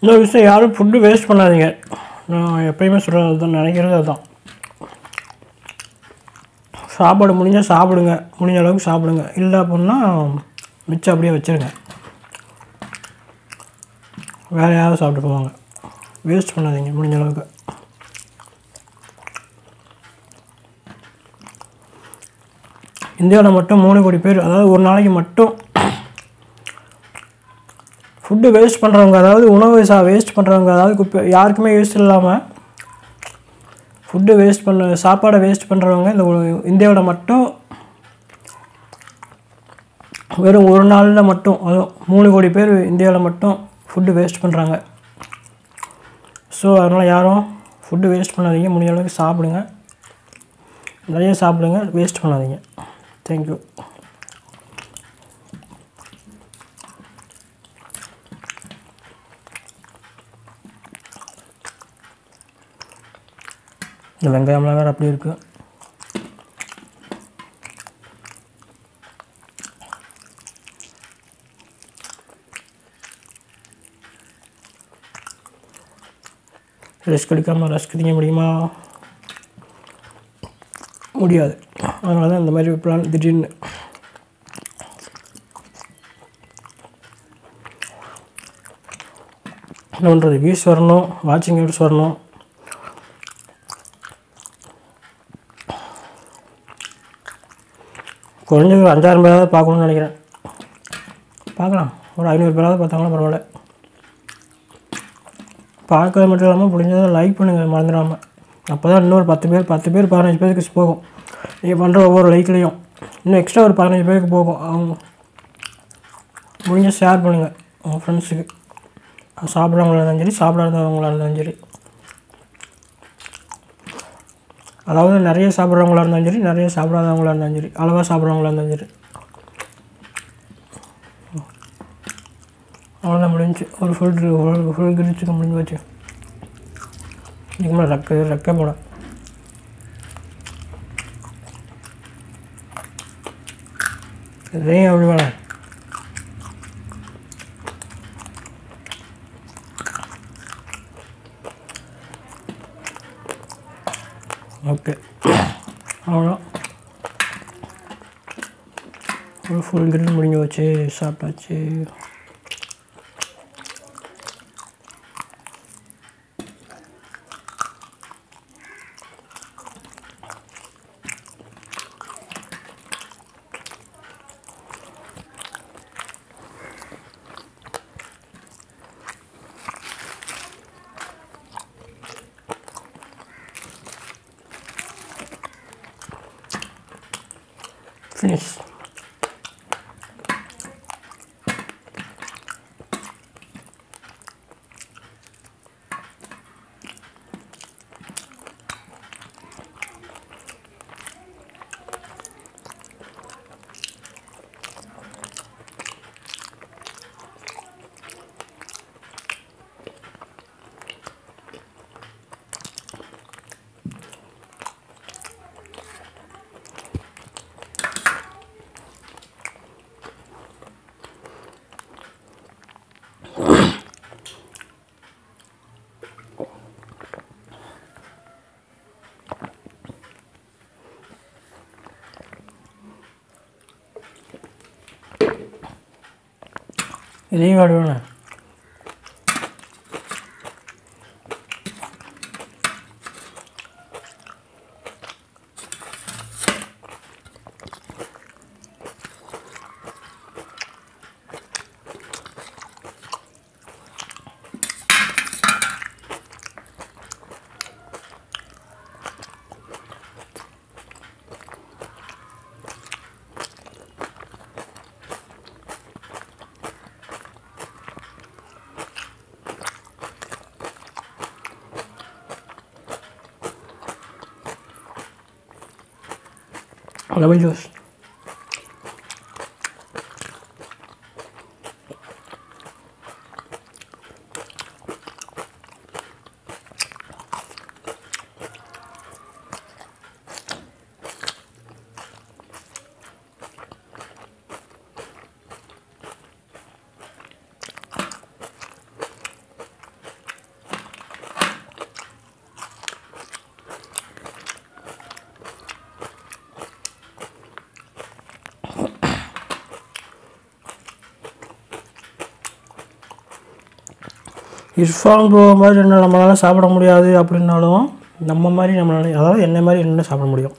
இன்னொரு விஷயம் யாரும் ஃபுட்டு வேஸ்ட் பண்ணாதீங்க நான் எப்பயுமே சொல்கிறது தான் நினைக்கிறது அதுதான் சாப்பாடு முடிஞ்சால் சாப்பிடுங்க முடிஞ்ச அளவுக்கு சாப்பிடுங்க இல்லை அப்படின்னா மிச்சம் அப்படியே வச்சுருங்க வேறு யாராவது சாப்பிட்டு போவாங்க வேஸ்ட் பண்ணாதீங்க முடிஞ்ச அளவுக்கு இந்தியாவில் மட்டும் மூணு கோடி பேர் அதாவது ஒரு நாளைக்கு மட்டும் ஃபுட்டு வேஸ்ட் பண்ணுறவங்க அதாவது உணவு சா வேஸ்ட் பண்ணுறவங்க அதாவது குப்பை யாருக்குமே யூஸ் இல்லாமல் ஃபுட்டு வேஸ்ட் பண்ண சாப்பாடை வேஸ்ட் பண்ணுறவங்க இந்த உ- இந்தியாவில் மட்டும் வெறும் ஒரு நாளில் மட்டும் அதுவும் மூணு கோடி பேர் இந்தியாவில் மட்டும் ஃபுட்டு வேஸ்ட் பண்ணுறாங்க ஸோ அதனால் யாரும் ஃபுட்டு வேஸ்ட் பண்ணாதீங்க முடிஞ்ச அளவுக்கு சாப்பிடுங்க நிறைய சாப்பிடுங்க வேஸ்ட் பண்ணாதீங்க தேங்க்யூ இந்த வெங்காயம்லாம் வேறு அப்படி இருக்குது ரெஸ்க் எடுக்காமல் ரெஸ்க் திங்க முடியுமா முடியாது அதனால தான் இந்த மாதிரி பிளான் திடீர்னு என்ன பண்ணுறது வியூஸ் வரணும் வாட்சிங் ஹவர்ஸ் வரணும் குறைஞ்சது ஒரு அஞ்சாயிரம் பேராவது பார்க்கணும்னு நினைக்கிறேன் பார்க்கலாம் ஒரு ஐநூறு பேராவது பார்த்தாங்கன்னா பரவாயில்ல பார்க்கறது மட்டும் இல்லாமல் முடிஞ்சதை லைக் பண்ணுங்கள் மறந்துடாமல் அப்போ தான் இன்னொரு பத்து பேர் பத்து பேர் பதினஞ்சு பேருக்கு போகும் நீங்கள் பண்ணுற ஒவ்வொரு லைக்லேயும் இன்னும் எக்ஸ்ட்ரா ஒரு பதினஞ்சு பேருக்கு போகும் அவங்க முடிஞ்ச ஷேர் பண்ணுங்கள் உங்கள் ஃப்ரெண்ட்ஸுக்கு சாப்பிட்றவங்களா இருந்தாலும் சரி சாப்பிடாதவங்களா இருந்தாலும் சரி அதாவது நிறைய சாப்பிட்றவங்களா இருந்தாலும் சரி நிறைய சாப்பிடாதவங்களா இருந்தாலும் சரி அளவாக சாப்பிட்றவங்களா இருந்தாலும் சரி அவ்வளோதான் முடிஞ்சு ஒரு ஃபுல் ஒரு ஃபுல் கிரிச்சுக்கு முடிஞ்சு வச்சு இதுக்கு மேலே ரெக்க ரெக்க போட இதையும் அப்படி வேணாம் ஓகே அவ்வளோ ஒரு ஃபுல் கிரில் முடிஞ்சு வச்சு சாப்பிட்டாச்சு finish இதையும் ஆடுவேண்ணே லெமன் ஜூஸ் இர்ஃபான் ப்ரோ மாதிரி என்ன நம்மளால சாப்பிட முடியாது அப்படின்னாலும் நம்ம மாதிரி நம்மளால அதாவது என்ன மாதிரி என்ன சாப்பிட முடியும்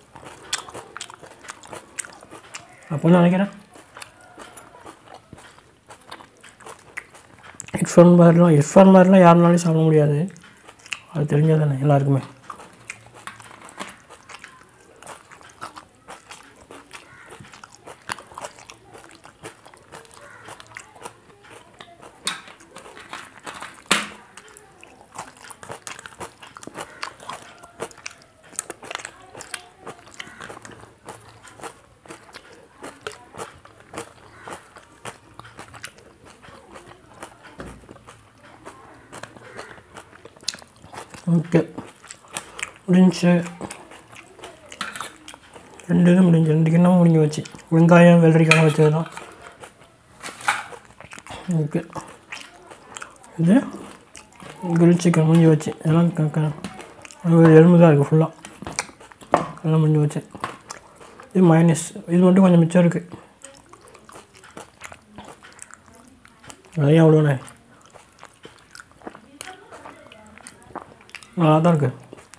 அப்படின்னு நினைக்கிறேன் இர்ஃபான் மாதிரிலாம் இர்ஃபான் மாதிரிலாம் யாருனாலையும் சாப்பிட முடியாது அது தெரிஞ்சது தானே எல்லாருக்குமே ஓகே முடிஞ்சு ரெண்டு இது முடிஞ்சு ரெண்டு கிண்ணமும் முடிஞ்சு வச்சு வெங்காயம் வெள்ளரிக்காய் வச்சது தான் ஓகே இது கிரில் சிக்கன் முடிஞ்சு வச்சு எல்லாம் க க ஒரு எலும்பு தான் இருக்குது ஃபுல்லாக எல்லாம் முடிஞ்சு வச்சு இது மைனஸ் இது மட்டும் கொஞ்சம் மிச்சம் இருக்குது நிறைய அவ்வளோண்ணே நல்லா தான் இருக்குது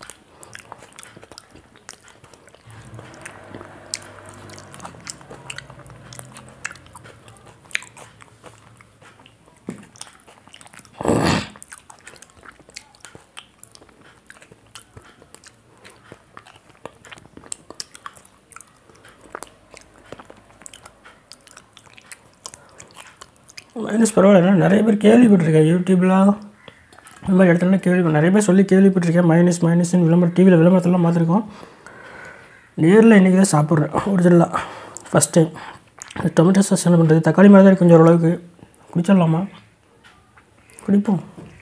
மைனஸ் பரவாயில்ல நிறைய பேர் கேள்விப்பட்டிருக்கேன் யூடியூப்லாம் இந்த மாதிரி இடத்துல கேள்வி நிறைய பேர் சொல்லி கேள்விப்பட்டிருக்கேன் மைனஸ் மைனஸ்னு விளம்பரம் டிவியில் விளம்பரத்தெல்லாம் பார்த்துருக்கோம் நேரில் இன்றைக்கி தான் சாப்பிட்றேன் ஒரிஜினலாக ஃபஸ்ட் டைம் டொமேட்டோ சாஸ் என்ன பண்ணுறது தக்காளி மாதிரி தான் இருக்கு கொஞ்சம் ஓரளவுக்கு குடிச்சிடலாமா குடிப்போம்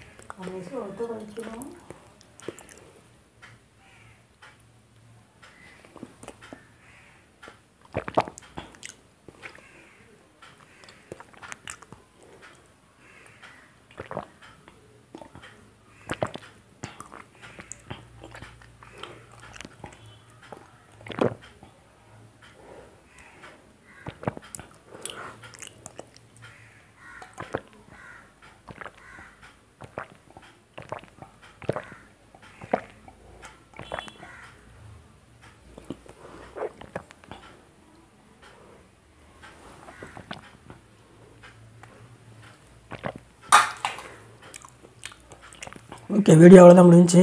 ஓகே வீடியோ அவ்வளோதான் முடிஞ்சுச்சு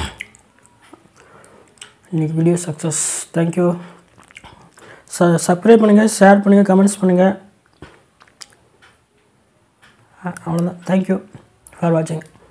இன்றைக்கி வீடியோ சக்ஸஸ் தேங்க்யூ ச சப்ஸ்கிரைப் பண்ணுங்கள் ஷேர் பண்ணுங்கள் கமெண்ட்ஸ் பண்ணுங்கள் அவ்வளோதான் தேங்க்யூ ஃபார் வாட்சிங்